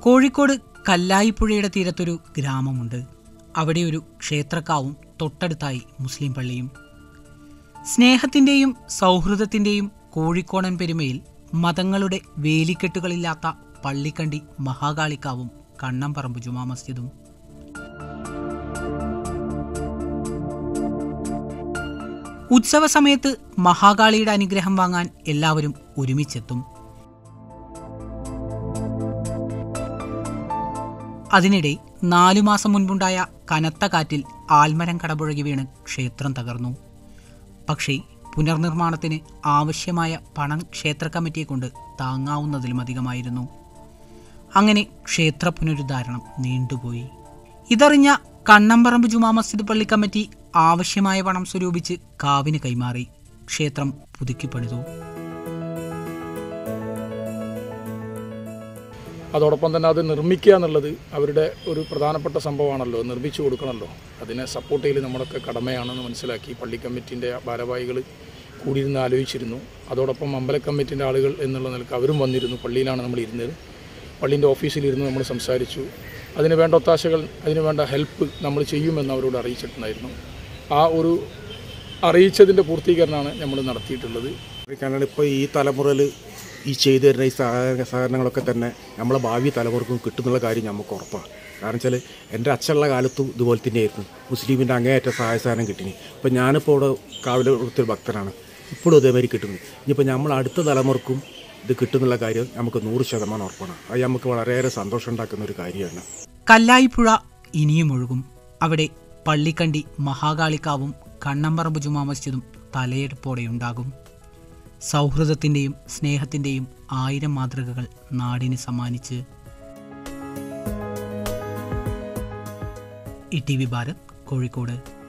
കോഴിക്കോട് കല്ലായിപ്പുഴയുടെ തീരത്തൊരു ഗ്രാമമുണ്ട് അവിടെ ഒരു ക്ഷേത്രക്കാവും തൊട്ടടുത്തായി മുസ്ലിം പള്ളിയും സ്നേഹത്തിൻ്റെയും സൗഹൃദത്തിൻ്റെയും കോഴിക്കോടൻ പെരുമയിൽ മതങ്ങളുടെ വേലിക്കെട്ടുകളില്ലാത്ത പള്ളിക്കണ്ടി മഹാകാളിക്കാവും കണ്ണംപറമ്പ് ജുമാ മസ്ജിദും ഉത്സവ സമയത്ത് മഹാകാളിയുടെ അനുഗ്രഹം വാങ്ങാൻ എല്ലാവരും ഒരുമിച്ചെത്തും അതിനിടെ നാലു മാസം മുൻപുണ്ടായ കനത്ത കാറ്റിൽ ആൽമരം കടപുഴകി വീണ് ക്ഷേത്രം തകർന്നു പക്ഷേ പുനർനിർമ്മാണത്തിന് ആവശ്യമായ പണം ക്ഷേത്ര കമ്മിറ്റിയെ കൊണ്ട് താങ്ങാവുന്നതിലും അധികമായിരുന്നു അങ്ങനെ ക്ഷേത്ര പുനരുദ്ധാരണം നീണ്ടുപോയി ഇതറിഞ്ഞ കണ്ണമ്പറമ്പ് ജുമാ മസ്ജിദ് പള്ളി കമ്മിറ്റി ആവശ്യമായ പണം സ്വരൂപിച്ച് കാവിന് കൈമാറി ക്ഷേത്രം പുതുക്കിപ്പണിതു അതോടൊപ്പം തന്നെ അത് നിർമ്മിക്കുക എന്നുള്ളത് അവരുടെ ഒരു പ്രധാനപ്പെട്ട സംഭവമാണല്ലോ നിർമ്മിച്ചു കൊടുക്കണമല്ലോ അതിനെ സപ്പോർട്ട് ചെയ്യൽ നമ്മുടെയൊക്കെ കടമയാണെന്ന് മനസ്സിലാക്കി പള്ളി കമ്മിറ്റിൻ്റെ ഭാരവാഹികൾ കൂടിയിരുന്ന് ആലോചിച്ചിരുന്നു അതോടൊപ്പം അമ്പല കമ്മിറ്റിൻ്റെ ആളുകൾ എന്നുള്ള നിലക്ക് അവരും വന്നിരുന്നു പള്ളിയിലാണ് നമ്മൾ ഇരുന്നത് പള്ളീൻ്റെ ഓഫീസിലിരുന്ന് നമ്മൾ സംസാരിച്ചു അതിന് വേണ്ട ഒത്താശകൾ അതിന് വേണ്ട ഹെൽപ്പ് നമ്മൾ ചെയ്യുമെന്ന് അവരോട് അറിയിച്ചിട്ടുണ്ടായിരുന്നു ആ ഒരു അറിയിച്ചതിൻ്റെ പൂർത്തീകരണമാണ് നമ്മൾ നടത്തിയിട്ടുള്ളത് കാരണം ഇപ്പോൾ ഈ തലമുറയിൽ ഈ ചെയ്തു തരുന്ന ഈ സഹ- സഹകരണങ്ങളൊക്കെ തന്നെ നമ്മളെ ഭാവി തലമുറക്കും കിട്ടുന്നുള്ള കാര്യം നമുക്ക് ഉറപ്പാണ് കാരണം വെച്ചാൽ എൻ്റെ അച്ഛനുള്ള കാലത്തും ഇതുപോലെ തന്നെയായിരുന്നു മുസ്ലിമിൻ്റെ അങ്ങേയറ്റ സഹായ സഹകരണം കിട്ടിനി ഇപ്പം ഞാനിപ്പോൾ ഇവിടെ കാവിലൊരു ഭക്തനാണ് ഇപ്പോഴും ഇതേമാതിരി കിട്ടുന്നു ഇനിയിപ്പോൾ നമ്മൾ അടുത്ത തലമുറക്കും ഇത് കിട്ടുന്നുള്ള കാര്യം നമുക്ക് നൂറ് ശതമാനം ഉറപ്പാണ് അത് നമുക്ക് വളരെയേറെ സന്തോഷം ഉണ്ടാക്കുന്ന ഒരു കാര്യമാണ് കല്ലായിപ്പുഴ ഇനിയും ഒഴുകും അവിടെ പള്ളിക്കണ്ടി മഹാകാളിക്കാവും കണ്ണമ്പറമ്പ് ജുമാ മസ്ജിദും തലയെടുപ്പോടെയുണ്ടാകും സൗഹൃദത്തിൻ്റെയും സ്നേഹത്തിൻ്റെയും ആയിരം മാതൃകകൾ നാടിന് സമ്മാനിച്ച് E T V Bharat Kozhikode